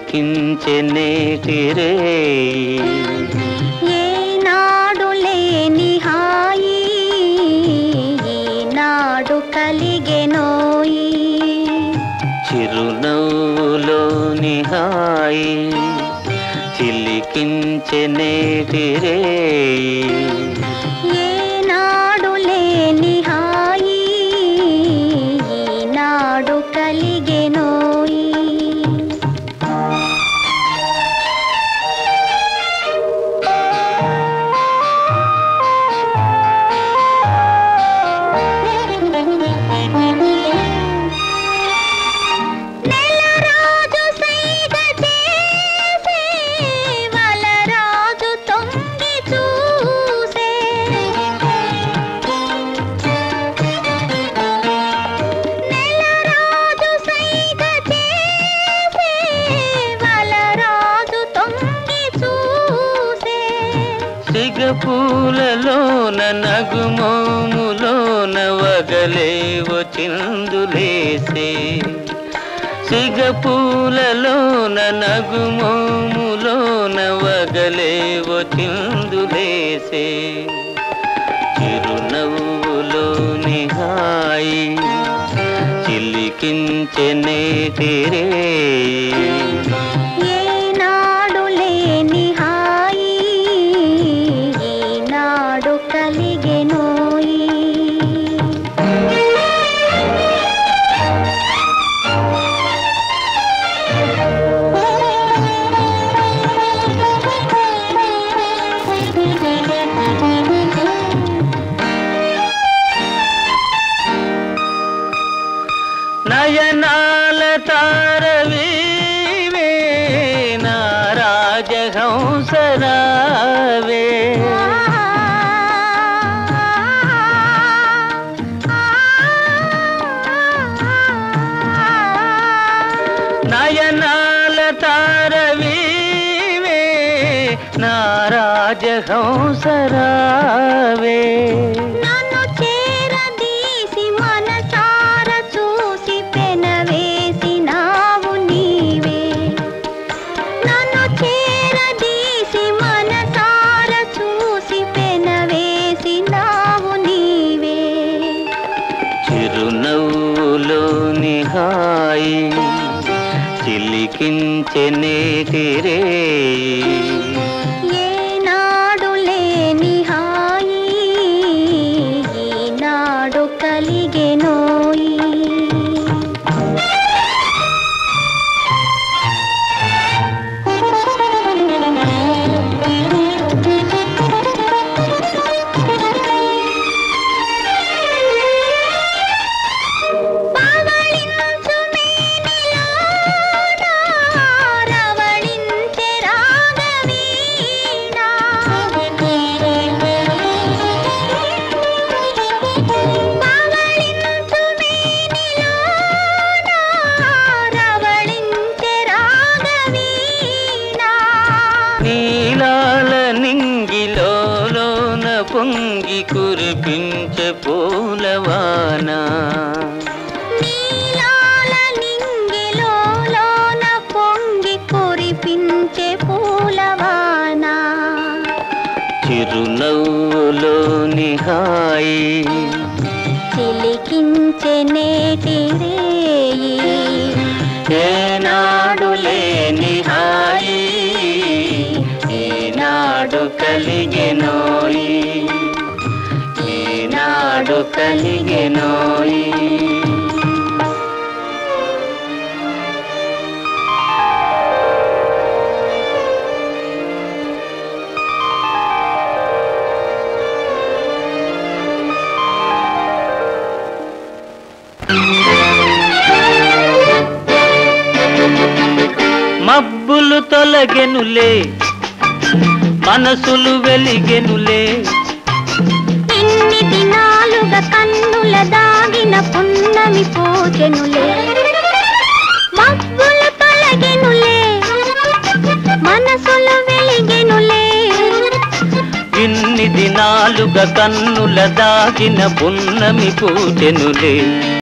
చిలికించె నేటిరే ఏనాడు లేని హాయి ఈనాడు కలిగెనోయి చిరునవ్వులోని హాయి చిలికించె నేటిరే ఏనాడు లేని హాయి ఈనాడు కలిగెనోయి నెలరాజు సైగ చేసే వలరాజు తొంగి చూసే నెలరాజు సైగ చేసే వలరాజు తొంగి చూసే సిగపూలలోన నగుమోములోన వగలేవో చిందులేసే సిగపూలలోన నగుమోములోన వగలేవో చిందులేసే చిరునవ్వులోని హాయి చిలికించె నేటిరే ఏనాడు లేని హాయి ఈనాడు కలిగెనోయి నయనాల తారవీవే నా రాజహంసరావే నయనాల తారవీవే నా రాజహంసరావే నన్ను చేరదీసి మనసార చూసి పెనవేసినావు నీవే నన్ను చేరదీసి మనసార చూసి పెనవేసినావు నీవే చిరునవ్వులోని హాయి చిలికించె నేటిరే ఏనాడు లేని హాయి ఈనాడు కలిగెనోయి పవళించు మేనిలోన రవళించె రాగవీణ. పవళించు మేనిలోన రవళించె రాగవీణ. నీలాల నింగిలోన పొంగి కురిపించే పూలవాన నీలాల నింగిలోన పొంగి కురిపించే పూలవాన చిరునవ్వులోని హాయి చిలికించే నేటి రేయి ఏనాడు లేని హాయి ఈనాడు కలిగెనోయి ఈనాడు కలిగెనోయి మబ్బులు తొలగెనులే మనసులు వెలిగెనులే ఇన్ని దినాలుగా కన్నుల దాగిన పున్నమి పోచెనులే మబ్బులు తొలగెనులే మనసులు వెలిగెనులే ఇన్ని దినాలుగా కన్నుల దాగిన పున్నమి పూజెనులే